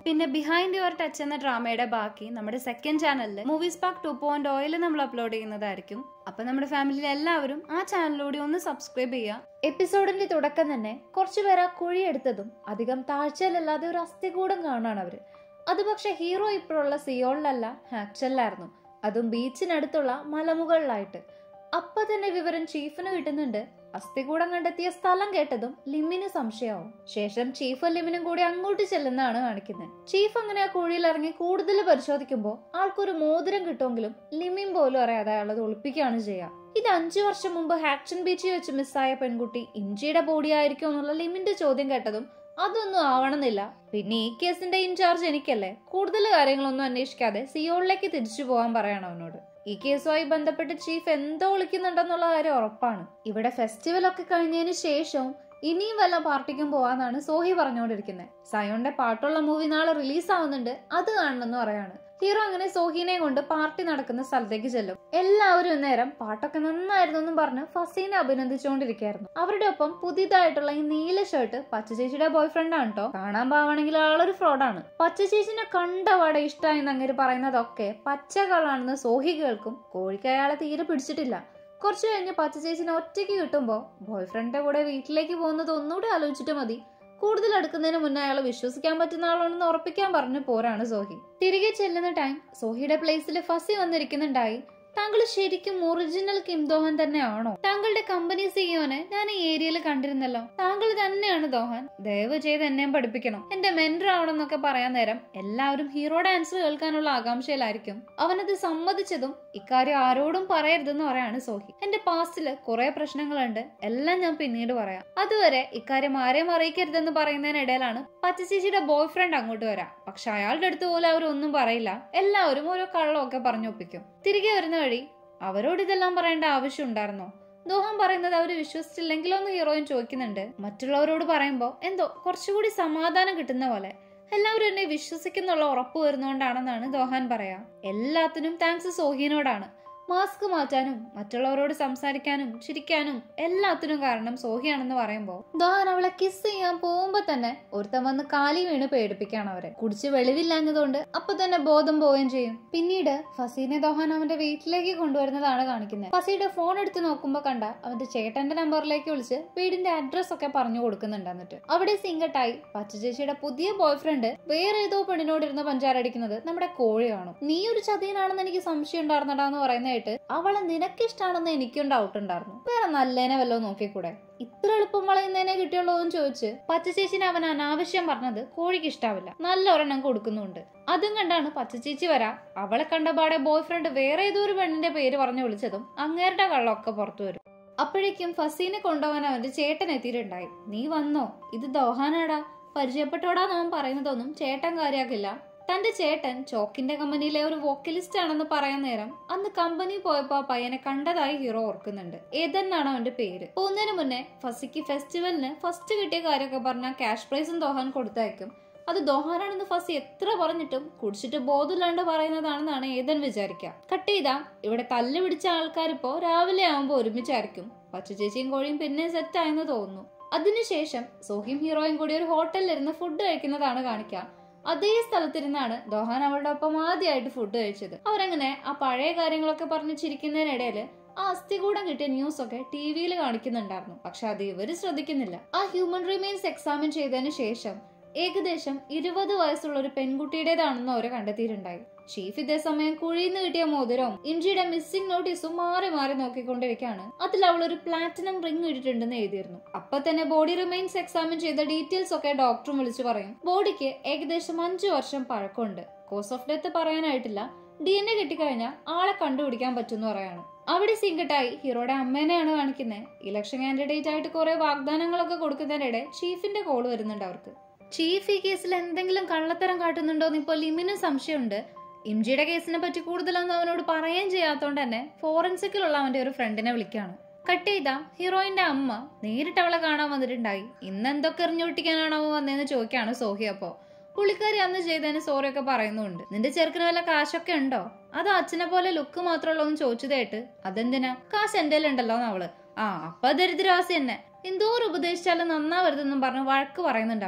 പിന്നെ behind your touch എന്ന ഡ്രാമയുടെ ബാക്കി നമ്മുടെ സെക്കൻഡ് ചാനലിൽ മൂവീസ് പാർക്ക് ടു പോയിന്റ് ഓയിൽ നമ്മൾ അപ്ലോഡ് ചെയ്യുന്നതായിരിക്കും അപ്പൊ നമ്മുടെ ഫാമിലിയിൽ എല്ലാവരും ആ ചാനലിലൂടെ ഒന്ന് സബ്സ്ക്രൈബ് ചെയ്യുക എപ്പിസോഡിന്റെ തുടക്കം തന്നെ കുറച്ചു പേർ ആ കുഴിയെടുത്തതും അധികം താഴ്ചയിലല്ലാതെ ഒരു അസ്ഥികൂടം കാണാണ് അവര് അത് പക്ഷെ ഹീറോ ഇപ്പോഴുള്ള സിയോളിലല്ല ഹാക്ചലിലായിരുന്നു അതും ബീച്ചിനടുത്തുള്ള മലമുകളിലായിട്ട് അപ്പൊ തന്നെ വിവരം ചീഫിന് കിട്ടുന്നുണ്ട് അസ്ഥികൂടം കണ്ടെത്തിയ സ്ഥലം കേട്ടതും ലിമ്മിന് സംശയമാവും ശേഷം ചീഫും ലിമിനും കൂടി അങ്ങോട്ട് ചെല്ലുന്നതാണ് കാണിക്കുന്നത് ചീഫ് അങ്ങനെ ആ കുഴിയിൽ ഇറങ്ങി കൂടുതൽ പരിശോധിക്കുമ്പോൾ ആൾക്കൊരു മോതിരം കിട്ടുമെങ്കിലും ലിമിൻ പോലും അറിയാതെ അയാളത് ഒളിപ്പിക്കുകയാണ് ചെയ്യുക ഇത് അഞ്ചു വർഷം മുമ്പ് ഹാക്ഷൻ ബീച്ചിൽ വെച്ച് മിസ്സായ പെൺകുട്ടി ഇഞ്ചിയുടെ ബോഡി ആയിരിക്കും എന്നുള്ള ലിമിന്റെ ചോദ്യം കേട്ടതും അതൊന്നും ആവണമെന്നില്ല പിന്നെ ഈ കേസിന്റെ ഇൻചാർജ് എനിക്കല്ലേ കൂടുതൽ കാര്യങ്ങളൊന്നും അന്വേഷിക്കാതെ സിയോളിലേക്ക് തിരിച്ചു പോകാൻ പറയണം അവനോട് ഈ കേസുമായി ബന്ധപ്പെട്ട് ചീഫ് എന്തോ വിളിക്കുന്നുണ്ടെന്നുള്ള കാര്യം ഉറപ്പാണ് ഇവിടെ ഫെസ്റ്റിവൽ ഒക്കെ കഴിഞ്ഞതിന് ശേഷവും ഇനിയും വല്ല പാർട്ടിക്കും പോവാന്നാണ് സോഹി പറഞ്ഞുകൊണ്ടിരിക്കുന്നത് സയോന്റെ പാട്ടുള്ള മൂവി നാളെ റിലീസ് ആവുന്നുണ്ട് അത് കാണണമെന്ന് പറയാണ് ഹീറോ അങ്ങനെ സോഹിനെ കൊണ്ട് പാർട്ടി നടക്കുന്ന സ്ഥലത്തേക്ക് ചെല്ലും എല്ലാവരും നേരം പാട്ടൊക്കെ നന്നായിരുന്നു എന്നും പറഞ്ഞ് ഫസീനെ അഭിനന്ദിച്ചുകൊണ്ടിരിക്കുകയായിരുന്നു അവരുടെ ഒപ്പം പുതിയതായിട്ടുള്ള ഈ നീല ഷർട്ട് പച്ചചേച്ചിയുടെ ബോയ് ഫ്രണ്ട് ആണ് കേട്ടോ കാണാൻ പാവാണെങ്കിൽ ആളൊരു ഫ്രോഡാണ് പച്ചചേച്ചിനെ കണ്ടപാടെ ഇഷ്ടമായി അങ്ങേര് പറയുന്നതൊക്കെ പച്ച കളാണെന്ന് സോഹി കേൾക്കും കോഴിക്ക് അയാളെ തീരെ പിടിച്ചിട്ടില്ല കുറച്ചു കഴിഞ്ഞ് പച്ചചേച്ചിനെ ഒറ്റയ്ക്ക് കിട്ടുമ്പോൾ ബോയ് ഫ്രണ്ടിന്റെ കൂടെ വീട്ടിലേക്ക് പോകുന്നത് ഒന്നുകൂടി ആലോചിച്ചിട്ട് മതി കൂടുതൽ അടുക്കുന്നതിന് മുന്നേ അയാളെ വിശ്വസിക്കാൻ പറ്റുന്ന ആളാണെന്ന് ഉറപ്പിക്കാൻ പറഞ്ഞു പോരാണ് സോഹി തിരികെ ചെല്ലുന്ന ടൈം സോഹിയുടെ പ്ലേസിൽ ഫസി വന്നിരിക്കുന്നുണ്ടായി താങ്കൾ ശരിക്കും ഒറിജിനൽ കിം ദോഹൻ തന്നെയാണോ താങ്കളുടെ കമ്പനി സിഇഒനെ ഞാൻ ഈ ഏരിയയിൽ കണ്ടിരുന്നല്ലോ താങ്കൾ തന്നെയാണ് ദോഹൻ ദയവ് ചെയ്ത് എന്നെയും പഠിപ്പിക്കണം എന്റെ മെന്റർ ആവണമെന്നൊക്കെ പറയാൻ നേരം എല്ലാവരും ഹീറോയുടെ ആൻസർ കേൾക്കാനുള്ള ആകാംക്ഷയിലായിരിക്കും അവനത് സമ്മതിച്ചതും ഇക്കാര്യം ആരോടും പറയരുതെന്ന് പറയാണ് സോഹി എന്റെ പാസ്റ്റില് കുറെ പ്രശ്നങ്ങളുണ്ട് എല്ലാം ഞാൻ പിന്നീട് പറയാം അതുവരെ ഇക്കാര്യം ആരെയും അറിയിക്കരുതെന്ന് പറയുന്നതിനിടയിലാണ് പച്ചച്ചേച്ചിയുടെ ബോയ് ഫ്രണ്ട് അങ്ങോട്ട് വരാം പക്ഷെ അയാളുടെ അടുത്ത് പോലും അവരൊന്നും പറയില്ല എല്ലാവരും ഓരോ കള്ളമൊക്കെ പറഞ്ഞു ഒപ്പിക്കും തിരികെ വരുന്ന വഴി അവരോട് ഇതെല്ലാം പറയേണ്ട ആവശ്യം ഉണ്ടായിരുന്നോ ദോഹം പറയുന്നത് അവര് വിശ്വസിച്ചില്ലെങ്കിലോ എന്ന് ഹീറോയിൻ ചോദിക്കുന്നുണ്ട് മറ്റുള്ളവരോട് പറയുമ്പോൾ എന്തോ കുറച്ചുകൂടി സമാധാനം കിട്ടുന്ന പോലെ എല്ലാവരും എന്നെ വിശ്വസിക്കുന്നുള്ള ഉറപ്പ് വരുന്നോണ്ടാണെന്നാണ് ദോഹാൻ പറയാ എല്ലാത്തിനും താങ്ക്സ് സോഹിനോടാണ് മാസ്ക് മാറ്റാനും മറ്റുള്ളവരോട് സംസാരിക്കാനും ചിരിക്കാനും എല്ലാത്തിനും കാരണം സോഹിയാണെന്ന് പറയുമ്പോൾ ദോഹാൻ അവളെ കിസ് ചെയ്യാൻ പോകുമ്പോ തന്നെ ഒരുത്തൻ വന്ന് കാലി വീണ് പേടിപ്പിക്കാണ് അവരെ കുടിച്ച് വെളിവില്ലാഞ്ഞതുകൊണ്ട് അപ്പൊ തന്നെ ബോധം പോവുകയും ചെയ്യും പിന്നീട് ഫസീനെ ദോഹാൻ അവന്റെ വീട്ടിലേക്ക് കൊണ്ടുവരുന്നതാണ് കാണിക്കുന്നത് ഫസീയുടെ ഫോൺ എടുത്ത് നോക്കുമ്പോ കണ്ട അവന്റെ ചേട്ടന്റെ നമ്പറിലേക്ക് വിളിച്ച് വീടിന്റെ അഡ്രസ് ഒക്കെ പറഞ്ഞു കൊടുക്കുന്നുണ്ട് എന്നിട്ട് അവിടെ സിംഗട്ടായി പച്ചചേച്ചിയുടെ പുതിയ ബോയ് ഫ്രണ്ട് വേറെ ഏതോ പെണ്ണിനോട് ഇരുന്ന് പഞ്ചാരടിക്കുന്നത് നമ്മുടെ കോഴിയാണ് നീ ഒരു ചതിയനാണെന്ന് എനിക്ക് സംശയം ഉണ്ടായിരുന്നടാ എന്ന് പറയുന്നതായിട്ട് അവളെ നിനക്കിഷ്ടാണെന്ന് എനിക്കും ഡൗട്ട് ഉണ്ടായിരുന്നു വേറെ നല്ലേനെ വല്ലോ നോക്കിക്കൂടെ ഇത്ര എളുപ്പം വളയുന്നതിനെ കിട്ടിയുള്ളൂ എന്ന് ചോദിച്ച് പച്ചച്ചേച്ചിനെ അവൻ അനാവശ്യം പറഞ്ഞത് കോഴിക്ക് ഇഷ്ടാവില്ല നല്ല ഒരെണ്ണം കൊടുക്കുന്നുണ്ട് അതും കണ്ടാണ് പച്ചച്ചേച്ചി വരാ അവളെ കണ്ടപാടെ ബോയ് ഫ്രണ്ട് വേറെ ഏതോ ഒരു പെണ്ണിന്റെ പേര് പറഞ്ഞു വിളിച്ചതും അങ്ങേരുടെ കള്ളമൊക്കെ പുറത്തു വരും അപ്പോഴേക്കും ഫസീനെ കൊണ്ടുപോകാൻ അവന്റെ ചേട്ടൻ എത്തിയിട്ടുണ്ടായി നീ വന്നോ ഇത് ദോഹാനാടാ പരിചയപ്പെട്ടോടാന്ന് അവൻ പറയുന്നതൊന്നും ചേട്ടൻ കാര്യാക്കില്ല തന്റെ ചേട്ടൻ ചോക്കിന്റെ കമ്പനിയിലെ ഒരു വോക്കലിസ്റ്റ് ആണെന്ന് പറയാൻ നേരം അന്ന് കമ്പനി പോയപ്പോ ആ പയ്യനെ കണ്ടതായി ഹീറോ ഓർക്കുന്നുണ്ട് ഏതെന്നാണ് അവന്റെ പേര് പോകുന്നതിന് മുന്നേ ഫസിക്ക് ഫെസ്റ്റിവലിന് ഫസ്റ്റ് കിട്ടിയ കാര്യമൊക്കെ പറഞ്ഞ ക്യാഷ് പ്രൈസും ദോഹാൻ കൊടുത്തയക്കും അത് ദോഹാനാണെന്ന് ഫസി എത്ര പറഞ്ഞിട്ടും കുടിച്ചിട്ട് ബോധമില്ലാണ്ട് പറയുന്നതാണെന്നാണ് ഏതൻ വിചാരിക്കുക കട്ട് ചെയ്താ ഇവിടെ തല്ല് പിടിച്ച ആൾക്കാരിപ്പോ രാവിലെ ആവുമ്പോ ഒരുമിച്ചായിരിക്കും പച്ചച്ചേച്ചിയും കോഴിയും പിന്നെ സെറ്റ് ആയെന്ന് തോന്നുന്നു അതിനുശേഷം സോഹിം ഹീറോയും കൂടി ഒരു ഹോട്ടലിലിരുന്ന് ഫുഡ് കഴിക്കുന്നതാണ് കാണിക്കുക അതേ സ്ഥലത്തിരുന്നാണ് ദോഹാൻ അവളുടെ ഒപ്പം ആദ്യമായിട്ട് ഫുഡ് കഴിച്ചത് അവരങ്ങനെ ആ പഴയ കാര്യങ്ങളൊക്കെ പറഞ്ഞ് ചിരിക്കുന്നതിനിടയിൽ ആ അസ്ഥികൂടം കിട്ടിയ ന്യൂസ് ഒക്കെ ടി വിയിൽ കാണിക്കുന്നുണ്ടായിരുന്നു പക്ഷെ അത് ഇവര് ശ്രദ്ധിക്കുന്നില്ല ആ ഹ്യൂമൻ റിമെയിൻസ് എക്സാമിൻ ചെയ്തതിന് ശേഷം ഏകദേശം ഇരുപത് വയസ്സുള്ള ഒരു പെൺകുട്ടിയുടേതാണെന്ന് അവര് കണ്ടെത്തിയിട്ടുണ്ടായി ചീഫ് ഇതേ സമയം കുഴിന്ന് കിട്ടിയ മോതിരവും ഇഞ്ചിയുടെ മിസ്സിംഗ് നോട്ടീസും മാറി മാറി നോക്കിക്കൊണ്ടിരിക്കുകയാണ് അതിൽ അവൾ ഒരു പ്ലാറ്റിനം റിംഗ് ഇട്ടിട്ടുണ്ടെന്ന് എഴുതിയിരുന്നു അപ്പൊ തന്നെ ബോഡി റിമെയിൻസ് എക്സാമിൻ ചെയ്ത ഡീറ്റെയിൽസ് ഒക്കെ ഡോക്ടറും വിളിച്ചു പറയും ബോഡിക്ക് ഏകദേശം അഞ്ചു വർഷം പഴക്കമുണ്ട് കോസ് ഓഫ് ഡെത്ത് പറയാനായിട്ടില്ല ഡി എൻ എ കിട്ടിക്കഴിഞ്ഞാൽ ആളെ കണ്ടുപിടിക്കാൻ പറ്റുമെന്ന് പറയാണ് അവിടെ സിംഗട്ടായി ഹീറോയുടെ അമ്മേനെയാണ് കാണിക്കുന്നത് ഇലക്ഷൻ കാൻഡിഡേറ്റ് ആയിട്ട് കുറെ വാഗ്ദാനങ്ങളൊക്കെ കൊടുക്കുന്നതിനിടെ ചീഫിന്റെ കോൾ വരുന്നുണ്ട് അവർക്ക് ചീഫ് ഈ കേസിൽ എന്തെങ്കിലും കള്ളത്തരം കാട്ടുന്നുണ്ടോ എന്ന് ഇപ്പോൾ ലിമിനും സംശയമുണ്ട് ഇംജിയുടെ കേസിനെ പറ്റി കൂടുതലൊന്നും അവനോട് പറയുകയും ചെയ്യാത്തോണ്ട് തന്നെ ഫോറൻസിക്കിലുള്ള അവന്റെ ഒരു ഫ്രണ്ടിനെ വിളിക്കാണ് കട്ട് ചെയ്ത ഹീറോയിന്റെ അമ്മ നേരിട്ട് അവളെ കാണാൻ വന്നിട്ടുണ്ടായി ഇന്ന് എന്തൊക്കെ എറിഞ്ഞു പൊട്ടിക്കാനാണോ വന്നതെന്ന് ചോദിക്കാണ് സോഹി അപ്പോ പുള്ളിക്കാരി അന്ന് ചെയ്തതിന് സോറി ഒക്കെ പറയുന്നുണ്ട് നിന്റെ ചെറുക്കിന് വല്ല കാശൊക്കെ ഉണ്ടോ അത് അച്ഛനെ പോലെ ലുക്ക് മാത്രമുള്ളൂ എന്ന് ചോദിച്ചതായിട്ട് അതെന്തിനാ കാശ് എന്റെ ഉണ്ടല്ലോ അവള് ആ അപ്പൊ ദരിദ്രവാസി തന്നെ എന്തോരം ഉപദേശിച്ചാലും നന്നാവരുതെന്നും പറഞ്ഞ് വഴക്ക് പറയുന്നുണ്ട് അവളെ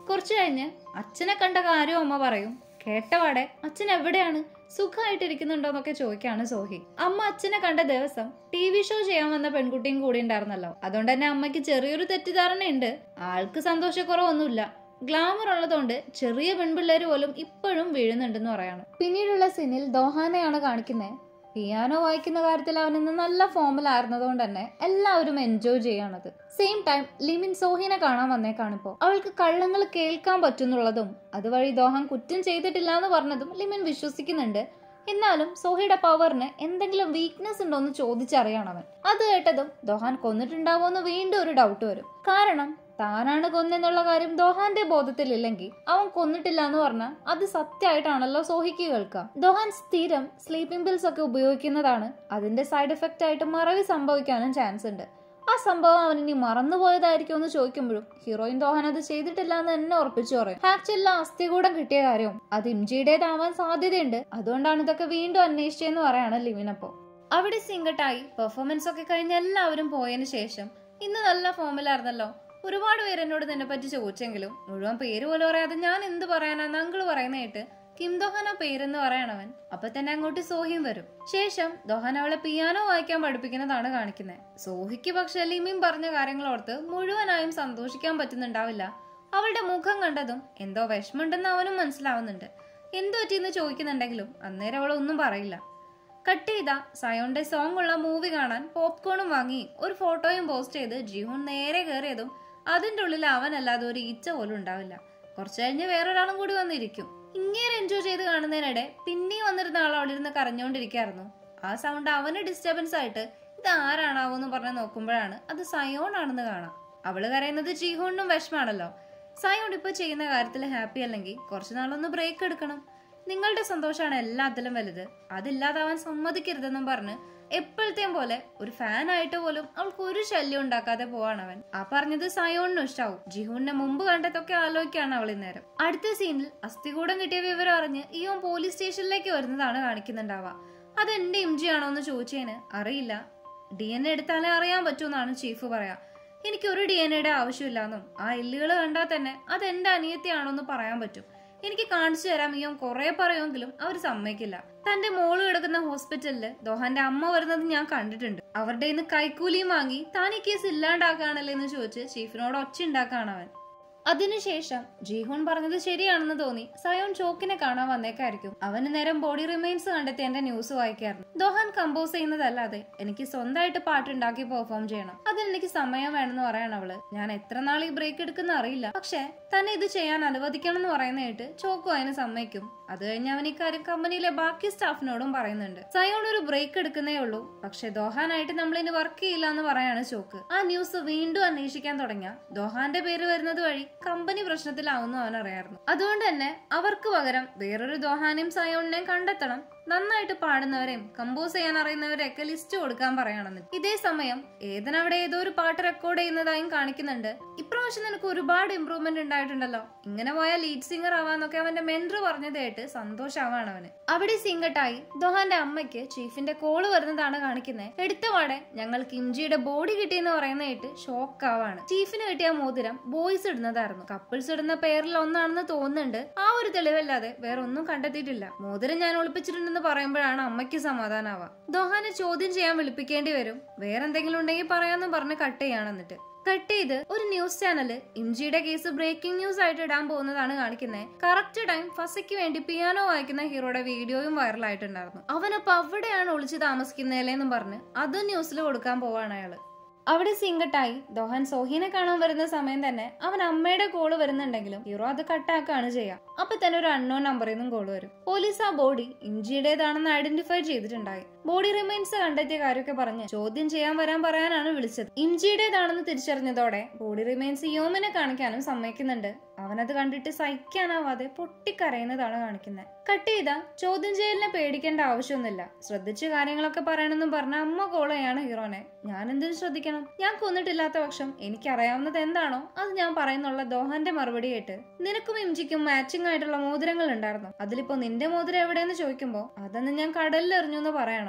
കുറച്ചു കഴിഞ്ഞ് അച്ഛനെ കണ്ട കാര്യം അമ്മ പറയും കേട്ടപാടെ അച്ഛൻ എവിടെയാണ് സുഖമായിട്ടിരിക്കുന്നുണ്ടോ എന്നൊക്കെ ചോദിക്കാണ് സോഹി അമ്മ അച്ഛനെ കണ്ട ദിവസം ടി വി ഷോ ചെയ്യാൻ വന്ന പെൺകുട്ടിയും കൂടി ഉണ്ടായിരുന്നല്ലോ അതുകൊണ്ട് തന്നെ അമ്മയ്ക്ക് ചെറിയൊരു തെറ്റിദ്ധാരണയുണ്ട് ആൾക്ക് സന്തോഷക്കുറവൊന്നുമില്ല ഗ്ലാമർ ഉള്ളതുകൊണ്ട് ചെറിയ പെൺപിള്ളേര് പോലും ഇപ്പോഴും വീഴുന്നുണ്ടെന്ന് പറയാണ് പിന്നീടുള്ള സീനിൽ ദോഹാനെയാണ് കാണിക്കുന്നത് പിയാനോ വായിക്കുന്ന കാര്യത്തിൽ അവൻ ഇന്ന് നല്ല ഫോമിലായിരുന്നതുകൊണ്ട് തന്നെ എല്ലാവരും എൻജോയ് ചെയ്യാണത് സെയിം ടൈം ലിമിൻ സോഹിനെ കാണാൻ വന്നേക്കാണിപ്പോ അവൾക്ക് കള്ളങ്ങൾ കേൾക്കാൻ പറ്റുന്നുള്ളതും അതുവഴി ദോഹാൻ കുറ്റം ചെയ്തിട്ടില്ല എന്ന് പറഞ്ഞതും ലിമിൻ വിശ്വസിക്കുന്നുണ്ട് എന്നാലും സോഹിയുടെ പവറിന് എന്തെങ്കിലും വീക്ക്നെസ് ഉണ്ടോ എന്ന് ചോദിച്ചറിയണം അവൻ അത് കേട്ടതും ദോഹാൻ കൊന്നിട്ടുണ്ടാവോ എന്ന് വീണ്ടും ഒരു ഡൗട്ട് വരും കാരണം താനാണ് കൊന്നെന്നുള്ള കാര്യം ദോഹാന്റെ ബോധത്തിലില്ലെങ്കിൽ അവൻ കൊന്നിട്ടില്ല എന്ന് പറഞ്ഞാൽ അത് സത്യമായിട്ടാണല്ലോ സോഹിക്ക് കേൾക്കുക ദോഹാൻ സ്ഥിരം സ്ലീപ്പിംഗ് പിൽസ് ഒക്കെ ഉപയോഗിക്കുന്നതാണ് അതിന്റെ സൈഡ് എഫക്റ്റ് ആയിട്ട് മറവി സംഭവിക്കാനും ചാൻസ് ഉണ്ട് ആ സംഭവം അവൻ ഇനി മറന്നുപോയതായിരിക്കും എന്ന് ചോദിക്കുമ്പോഴും ഹീറോയിൻ ദോഹാൻ അത് ചെയ്തിട്ടില്ല എന്ന് തന്നെ ഉറപ്പിച്ചു പറയും ഹാക്ചെല്ലാം അസ്ഥികൂടം കിട്ടിയ കാര്യവും അത് ഇംജിയുടേതാവാൻ സാധ്യതയുണ്ട് അതുകൊണ്ടാണ് ഇതൊക്കെ വീണ്ടും അന്വേഷിച്ചതെന്ന് പറയാണ് ലിവിനപ്പോ അവിടെ സിംഗട്ടായി പെർഫോമൻസ് ഒക്കെ കഴിഞ്ഞ് എല്ലാവരും പോയതിനു ശേഷം ഇന്ന് നല്ല ഫോമിലായിരുന്നല്ലോ ഒരുപാട് പേര് എന്നോട് നിന്നെ പറ്റി ചോദിച്ചെങ്കിലും മുഴുവൻ പേര് പോലും അറിയാതെ ഞാൻ എന്ത് പറയാനാന്ന് അങ്കിള് പറയുന്ന കേട്ട് കിം ദോഹാൻ ആ പേരെന്ന് പറയണവൻ അപ്പൊ തന്നെ അങ്ങോട്ട് സോഹിയും വരും ശേഷം ദോഹാൻ അവളെ പിയാനോ വായിക്കാൻ പഠിപ്പിക്കുന്നതാണ് കാണിക്കുന്നത് സോഹിക്ക് പക്ഷെ ലിമിൻ പറഞ്ഞ കാര്യങ്ങൾ ഓർത്ത് മുഴുവനായും സന്തോഷിക്കാൻ പറ്റുന്നുണ്ടാവില്ല അവളുടെ മുഖം കണ്ടതും എന്തോ വിഷമുണ്ടെന്ന് അവനും മനസ്സിലാവുന്നുണ്ട് എന്തു പറ്റിയെന്ന് ചോദിക്കുന്നുണ്ടെങ്കിലും അന്നേരം അവളൊന്നും പറയില്ല കട്ട് ചെയ്ത സയോന്റെ സോങ് ഉള്ള മൂവി കാണാൻ പോപ്കോണും വാങ്ങി ഒരു ഫോട്ടോയും പോസ്റ്റ് ചെയ്ത് ജിഹുൻ നേരെ കയറിയതും അതിന്റെ ഉള്ളിൽ അവനല്ലാതെ ഒരു ഈച്ച പോലും ഉണ്ടാവില്ല കുറച്ചു കഴിഞ്ഞ് വേറൊരാളും കൂടി വന്നിരിക്കും ഇങ്ങനെ എൻജോയ് ചെയ്ത് കാണുന്നതിനിടെ പിന്നെയും വന്നിരുന്ന ആൾ അവിടെ ഇരുന്ന് കരഞ്ഞുകൊണ്ടിരിക്കായിരുന്നു ആ സൗണ്ട് അവന് ഡിസ്റ്റർബൻസ് ആയിട്ട് ഇത് ആരാണാവോ എന്ന് പറഞ്ഞ് നോക്കുമ്പോഴാണ് അത് സയോൺ ആണെന്ന് കാണാം അവള് കരയുന്നത് ജിഹോണിനും വിഷമാണല്ലോ സയോൺ ഇപ്പൊ ചെയ്യുന്ന കാര്യത്തിൽ ഹാപ്പി അല്ലെങ്കിൽ കുറച്ചു നാളൊന്ന് ബ്രേക്ക് എടുക്കണം നിങ്ങളുടെ സന്തോഷമാണ് എല്ലാത്തിലും വലുത് അതില്ലാതാവാൻ സമ്മതിക്കരുതെന്നും പറഞ്ഞ് എപ്പോഴത്തെയും പോലെ ഒരു ഫാൻ ആയിട്ട് പോലും അവൾക്ക് ഒരു ശല്യം ഉണ്ടാക്കാതെ പോവാണ് അവൻ ആ പറഞ്ഞത് സയോണിനും ഇഷ്ടാവും ജിഹുവിനെ മുമ്പ് കണ്ടതൊക്കെ ആലോചിക്കാണ് അവൾ ഇന്നേരം അടുത്ത സീനിൽ അസ്ഥികൂടം കിട്ടിയ വിവരം അറിഞ്ഞ് ഇയോൻ പോലീസ് സ്റ്റേഷനിലേക്ക് വരുന്നതാണ് കാണിക്കുന്നുണ്ടാവുക അത് എന്റെ എം ജി ആണോ എന്ന് ചോദിച്ചതിന് അറിയില്ല ഡി എൻ എ എടുത്താലേ അറിയാൻ പറ്റൂന്നാണ് ചീഫ് പറയാ എനിക്ക് ഒരു ഡി എൻ എയുടെ ആവശ്യമില്ലാന്നും ആ എല്ലുകൾ കണ്ടാൽ തന്നെ അത് എന്റെ അനിയത്തിയാണോ എന്ന് പറയാൻ പറ്റും എനിക്ക് കാണിച്ചു തരാം ഇയോൻ കുറെ പറയുമെങ്കിലും അവർ സമ്മതിക്കില്ല തന്റെ മോള് കിടക്കുന്ന ഹോസ്പിറ്റലില് ദോഹാന്റെ അമ്മ വരുന്നത് ഞാൻ കണ്ടിട്ടുണ്ട് അവരുടെ ഇന്ന് കൈക്കൂലിയും വാങ്ങി താൻ ഈ കേസ് ഇല്ലാണ്ടാക്കാണല്ലേ എന്ന് ചോദിച്ച് ചീഫിനോട് ഒച്ച ഉണ്ടാക്കാണ് അവൻ അതിനുശേഷം ജീഹോൺ പറഞ്ഞത് ശരിയാണെന്ന് തോന്നി സയോൺ ചോക്കിനെ കാണാൻ വന്നേക്കായിരിക്കും അവന് നേരം ബോഡി റിമൈൻസ് കണ്ടെത്തി എന്റെ ന്യൂസ് വായിക്കാറുണ്ട് ദോഹാൻ കമ്പോസ് ചെയ്യുന്നതല്ലാതെ എനിക്ക് സ്വന്തമായിട്ട് പാട്ടുണ്ടാക്കി പെർഫോം ചെയ്യണം അതിന് എനിക്ക് സമയം വേണമെന്ന് പറയണം അവള് ഞാൻ എത്ര നാൾ ഈ ബ്രേക്ക് എടുക്കുന്ന അറിയില്ല പക്ഷെ തന്നെ ഇത് ചെയ്യാൻ അനുവദിക്കണം എന്ന് പറയുന്ന കേട്ട് ചോക്കു അതിന് സമ്മതിക്കും അത് കഴിഞ്ഞ് അവൻ ഇക്കാര്യം കമ്പനിയിലെ ബാക്കി സ്റ്റാഫിനോടും പറയുന്നുണ്ട് സയോൺ ഒരു ബ്രേക്ക് എടുക്കുന്നേ ഉള്ളൂ പക്ഷെ ദോഹാനായിട്ട് നമ്മൾ ഇനി വർക്ക് ചെയ്യില്ല എന്ന് പറയാണ് ചോക്ക് ആ ന്യൂസ് വീണ്ടും അന്വേഷിക്കാൻ തുടങ്ങിയ ദോഹാന്റെ പേര് വരുന്നത് വഴി കമ്പനി പ്രശ്നത്തിലാവുന്നു അവൻ അറിയായിരുന്നു അതുകൊണ്ട് തന്നെ അവർക്ക് പകരം വേറൊരു ദോഹാനെയും സയോണിനെയും കണ്ടെത്തണം നന്നായിട്ട് പാടുന്നവരെയും കമ്പോസ് ചെയ്യാൻ അറിയുന്നവരെയൊക്കെ ലിസ്റ്റ് കൊടുക്കാൻ പറയണമെന്ന് ഇതേ സമയം ഏതനവിടെ ഏതോ ഒരു പാട്ട് റെക്കോർഡ് ചെയ്യുന്നതായും കാണിക്കുന്നുണ്ട് ഇപ്രാവശ്യം നിനക്ക് ഒരുപാട് ഇമ്പ്രൂവ്മെന്റ് ഉണ്ടായിട്ടുണ്ടല്ലോ ഇങ്ങനെ പോയാൽ ലീഡ് സിംഗർ ആവാന്നൊക്കെ അവന്റെ മെന്റർ പറഞ്ഞത് കേട്ട് സന്തോഷാവാണ് അവന് അവിടെ സിംഗട്ടായി ദോഹാന്റെ അമ്മയ്ക്ക് ചീഫിന്റെ കോള് വരുന്നതാണ് കാണിക്കുന്നത് എടുത്തപാടെ ഞങ്ങൾ കിംജിയുടെ ബോഡി കിട്ടിയെന്ന് പറയുന്ന കേട്ട് ഷോക്ക് ആവാണ് ചീഫിന് കിട്ടിയ മോതിരം ബോയ്സ് ഇടുന്നതായിരുന്നു കപ്പിൾസ് ഇടുന്ന പേരിൽ ഒന്നാണെന്ന് തോന്നുന്നുണ്ട് ആ ഒരു തെളിവല്ലാതെ വേറെ ഒന്നും കണ്ടെത്തിയിട്ടില്ല മോതിരം ഞാൻ ഒളിപ്പിച്ചിട്ടുണ്ടെന്ന് പറയുമ്പോഴാണ് അമ്മയ്ക്ക് സമാധാനാവുക ദോഹാനെ ചോദ്യം ചെയ്യാൻ വിളിപ്പിക്കേണ്ടി വരും വേറെന്തെങ്കിലും ഉണ്ടെങ്കിൽ പറയാമെന്ന് പറഞ്ഞ് കട്ട് ചെയ്യാണ് എന്നിട്ട് കട്ട് ചെയ്ത് ഒരു ന്യൂസ് ചാനല് ഇംജിയുടെ കേസ് ബ്രേക്കിംഗ് ന്യൂസ് ആയിട്ട് ഇടാൻ പോകുന്നതാണ് കാണിക്കുന്നത് കറക്റ്റ് ടൈം ഫസയ്ക്ക് വേണ്ടി പിയാനോ വായിക്കുന്ന ഹീറോയുടെ വീഡിയോയും വൈറലായിട്ടുണ്ടായിരുന്നു അവനപ്പോ അവിടെയാണ് ഒളിച്ചു താമസിക്കുന്നതിലെന്നും പറഞ്ഞ് അതും ന്യൂസിൽ കൊടുക്കാൻ പോവാണ് അയാള് അവിടെ സിംഗട്ടായി ദോഹാൻ സോഹിനെ കാണാൻ വരുന്ന സമയം തന്നെ അവൻ അമ്മയുടെ കോള് വരുന്നുണ്ടെങ്കിലും ഹീറോ അത് കട്ടാക്കാണ് ചെയ്യുക അപ്പൊ തന്നെ ഒരു അൺനോൺ നമ്പറിൽ നിന്നും കോള് വരും പോലീസ് ആ ബോഡി ഇഞ്ചിയുടേതാണെന്ന് ഐഡന്റിഫൈ ചെയ്തിട്ടുണ്ടായി ബോഡി റിമൈൻസ് കണ്ടെത്തിയ കാര്യമൊക്കെ പറഞ്ഞ് ചോദ്യം ചെയ്യാൻ വരാൻ പറയാനാണ് വിളിച്ചത് ഇഞ്ചിയുടേതാണെന്ന് തിരിച്ചറിഞ്ഞതോടെ ബോഡി റിമൈൻസ് യോമിനെ കാണിക്കാനും സമ്മതിക്കുന്നുണ്ട് അവനത് കണ്ടിട്ട് സഹിക്കാനാവാതെ പൊട്ടിക്കരയുന്നതാണ് കാണിക്കുന്നത് കട്ട് ചെയ്ത ചോദ്യം ചെയ്യലിനെ പേടിക്കേണ്ട ആവശ്യമൊന്നുമില്ല ശ്രദ്ധിച്ച് കാര്യങ്ങളൊക്കെ പറയണമെന്നും പറഞ്ഞ അമ്മ കോളയാണ് ഹീറോനെ ഞാൻ എന്തിനു ശ്രദ്ധിക്കണം ഞാൻ കൊന്നിട്ടില്ലാത്ത പക്ഷം എനിക്കറിയാവുന്നത് എന്താണോ അത് ഞാൻ പറയുന്നുള്ള ദോഹാന്റെ മറുപടി കേട്ട് നിനക്കും ഇംജിക്കും മാച്ചിങ് ആയിട്ടുള്ള മോതിരങ്ങൾ ഉണ്ടായിരുന്നു അതിലിപ്പോ നിന്റെ മോതിരം എവിടെയെന്ന് ചോദിക്കുമ്പോ അതെന്ന് ഞാൻ കടലിൽ എറിഞ്ഞു എന്ന് പറയണം അവൻ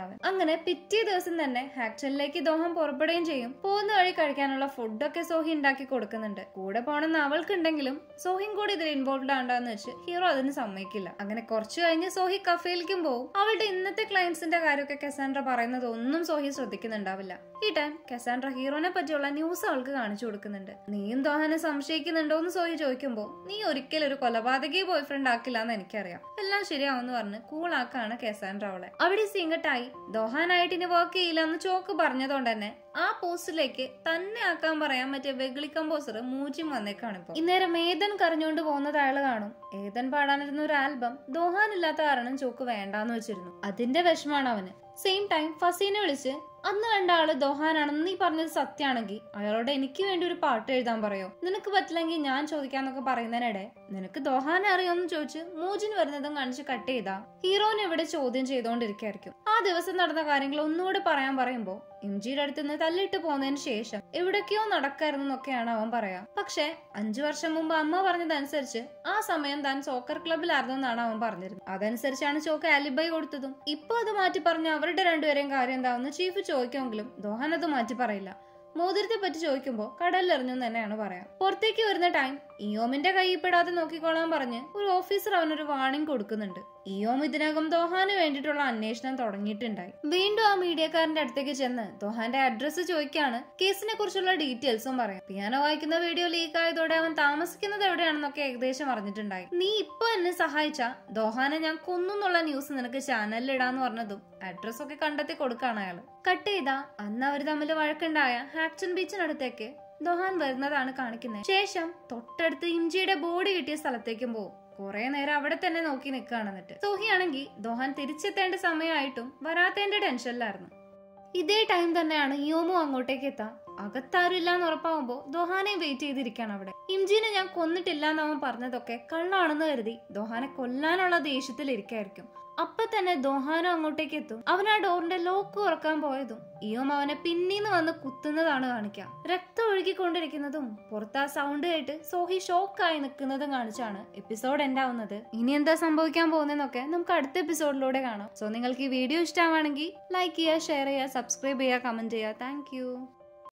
അവൻ അങ്ങനെ പിറ്റേ ദിവസം തന്നെ ഹാക്ചലിലേക്ക് ദോഹം പുറപ്പെടുകയും ചെയ്യും പോകുന്ന വഴി കഴിക്കാനുള്ള ഫുഡൊക്കെ സോഹി ഉണ്ടാക്കി കൊടുക്കുന്നുണ്ട് കൂടെ പോകണമെന്ന് അവൾക്കുണ്ടെങ്കിലും സോഹിയും കൂടി ഇതിൽ ഇൻവോൾവ് ആണ്ടാന്ന് വെച്ച് ഹീറോ അതിന് സമ്മതിക്കില്ല അങ്ങനെ കുറച്ചു കഴിഞ്ഞ് സോഹി കഫേയിലേക്കും പോകും അവളുടെ ഇന്നത്തെ ക്ലയൻസിന്റെ കാര്യമൊക്കെ കസാൻഡ്ര പറയുന്നത് ഒന്നും സോഹി ശ്രദ്ധിക്കുന്നുണ്ടാവില്ല ഈ ടൈം കസാൻഡ്ര ഹീറോനെ പറ്റിയുള്ള ന്യൂസ് അവൾക്ക് കാണിച്ചു കൊടുക്കുന്നുണ്ട് നീയും ദോഹനെ സംശയിക്കുന്നുണ്ടോ എന്ന് സോഹി ചോദിക്കുമ്പോ നീ ഒരിക്കലും ഒരു കൊലപാതകി ബോയ് ഫ്രണ്ട് ആക്കില്ല എന്ന് എനിക്കറിയാം എല്ലാം ശരിയാവുമെന്ന് പറഞ്ഞ് കൂളാക്കാണ് കസാൻഡ്ര അവളെ അവിടെ സീങ്കട്ടായി ദോഹാനായിട്ട് ഇനി വർക്ക് ചെയ്യില്ല എന്ന് ചോക്ക് പറഞ്ഞതുകൊണ്ട് തന്നെ ആ പോസ്റ്റിലേക്ക് തന്നെ ആക്കാൻ പറയാൻ പറ്റിയ വെഗിളി കമ്പോസർ മൂജിം വന്നേക്കാണ് ഇപ്പൊ ഇന്നേരം ഏതൻ കരഞ്ഞുകൊണ്ട് പോകുന്നത് അയാൾ കാണും ഏതൻ പാടാനിരുന്ന ഒരു ആൽബം ദോഹാനില്ലാത്ത കാരണം ചോക്ക് വേണ്ടാന്ന് വെച്ചിരുന്നു അതിന്റെ വിഷമാണ് അവന് സെയിം ടൈം ഫസീനെ വിളിച്ച് അന്ന് കണ്ട ആള് ദോഹാനാണെന്ന് നീ പറഞ്ഞത് സത്യാണെങ്കിൽ അയാളോട് എനിക്ക് വേണ്ടി ഒരു പാട്ട് എഴുതാൻ പറയോ നിനക്ക് പറ്റില്ലെങ്കിൽ ഞാൻ ചോദിക്കാന്നൊക്കെ പറയുന്നതിനിടെ നിനക്ക് ദോഹാനെ അറിയോന്ന് ചോദിച്ച് മൂജിന് വരുന്നതും കാണിച്ച് കട്ട് ചെയ്താ ഹീറോനെ ഇവിടെ ചോദ്യം ചെയ്തുകൊണ്ടിരിക്കായിരിക്കും ആ ദിവസം നടന്ന കാര്യങ്ങൾ ഒന്നുകൂടെ പറയാൻ പറയുമ്പോ ഇംജിയുടെ അടുത്ത് നിന്ന് തല്ലിട്ട് പോകുന്നതിന് ശേഷം എവിടൊക്കെയോ നടക്കായിരുന്നു എന്നൊക്കെയാണ് അവൻ പറയാ പക്ഷെ അഞ്ചു വർഷം മുമ്പ് അമ്മ പറഞ്ഞതനുസരിച്ച് ആ സമയം താൻ സോക്കർ ക്ലബിലായിരുന്നു എന്നാണ് അവൻ പറഞ്ഞിരുന്നത് അതനുസരിച്ചാണ് ചോക്ക് ആലിബൈ കൊടുത്തതും ഇപ്പൊ അത് മാറ്റി പറഞ്ഞ അവരുടെ രണ്ടുപേരെയും കാര്യം എന്താണെന്ന് ചീഫ് ചോദിക്കുമെങ്കിലും ദോഹാൻ അത് മാറ്റി പറയില്ല മോതിരത്തെ പറ്റി ചോദിക്കുമ്പോൾ കടലിലെറിഞ്ഞു എന്ന് തന്നെയാണ് പറയാം പുറത്തേക്ക് വരുന്ന ടൈം ഇയോമിന്റെ കയ്യിൽ പെടാതെ നോക്കിക്കോളാൻ പറഞ്ഞ് ഒരു ഓഫീസർ അവനൊരു വാണിംഗ് കൊടുക്കുന്നുണ്ട് ഇയോം ഇതിനകം ദോഹാന് വേണ്ടിയിട്ടുള്ള അന്വേഷണം തുടങ്ങിയിട്ടുണ്ടായി വീണ്ടും ആ മീഡിയക്കാരന്റെ അടുത്തേക്ക് ചെന്ന് ദോഹാന്റെ അഡ്രസ്സ് ചോദിക്കാണ് കേസിനെ കുറിച്ചുള്ള ഡീറ്റെയിൽസും പറയാം പിയാനോ വായിക്കുന്ന വീഡിയോ ലീക്ക് ആയതോടെ അവൻ താമസിക്കുന്നത് എവിടെയാണെന്നൊക്കെ ഏകദേശം അറിഞ്ഞിട്ടുണ്ടായി നീ ഇപ്പൊ എന്നെ സഹായിച്ച ദോഹാനെ ഞാൻ കൊന്നുന്നുള്ള ന്യൂസ് നിനക്ക് ചാനലിൽ ഇടാന്ന് പറഞ്ഞതും അഡ്രസ് ഒക്കെ കണ്ടെത്തി കൊടുക്കാണ് അയാൾ കട്ട് ചെയ്താ അന്ന് അവർ തമ്മിൽ വഴക്കുണ്ടായ ഹാക്ചൻ ബീച്ചിനടുത്തേക്ക് ദോഹാൻ വരുന്നതാണ് കാണിക്കുന്നത് ശേഷം തൊട്ടടുത്ത് ഇഞ്ചിയുടെ ബോഡി കിട്ടിയ സ്ഥലത്തേക്കും പോകും കുറെ നേരം അവിടെ തന്നെ നോക്കി നിൽക്കുകയാണ് എന്നിട്ട് സോഹിയാണെങ്കിൽ ദോഹാൻ തിരിച്ചെത്തേണ്ട സമയമായിട്ടും വരാത്തതിന്റെ ടെൻഷനിലായിരുന്നു ഇതേ ടൈം തന്നെയാണ് യോമു അങ്ങോട്ടേക്ക് എത്താം അകത്താരുമില്ല എന്ന് ഉറപ്പാവുമ്പോ ദോഹാനെ വെയിറ്റ് ചെയ്തിരിക്കാണ് അവിടെ ഇംജിനെ ഞാൻ കൊന്നിട്ടില്ല എന്ന് അവൻ പറഞ്ഞതൊക്കെ കള്ളാണെന്ന് കരുതി ദോഹാനെ കൊല്ലാനുള്ള ദേഷ്യത്തിൽ ഇരിക്കായിരിക്കും അപ്പൊ തന്നെ ദോഹാനോ അങ്ങോട്ടേക്ക് എത്തും അവൻ ആ ഡോറിന്റെ ലോക്ക് തുറക്കാൻ പോയതും ഇയോം അവനെ പിന്നീന്ന് വന്ന് കുത്തുന്നതാണ് കാണിക്കാം രക്തം ഒഴുകിക്കൊണ്ടിരിക്കുന്നതും പുറത്ത് ആ സൗണ്ട് കേട്ട് സോഹി ഷോക്കായി നിൽക്കുന്നതും കാണിച്ചാണ് എപ്പിസോഡ് എൻഡ് ആവുന്നത് ഇനി എന്താ സംഭവിക്കാൻ പോകുന്നതെന്നൊക്കെ നമുക്ക് അടുത്ത എപ്പിസോഡിലൂടെ കാണാം സോ നിങ്ങൾക്ക് ഈ വീഡിയോ ഇഷ്ടമാണെങ്കിൽ ലൈക്ക് ചെയ്യുക ഷെയർ ചെയ്യുക സബ്സ്ക്രൈബ് ചെയ്യുക കമന്റ് ചെയ്യുക താങ്ക്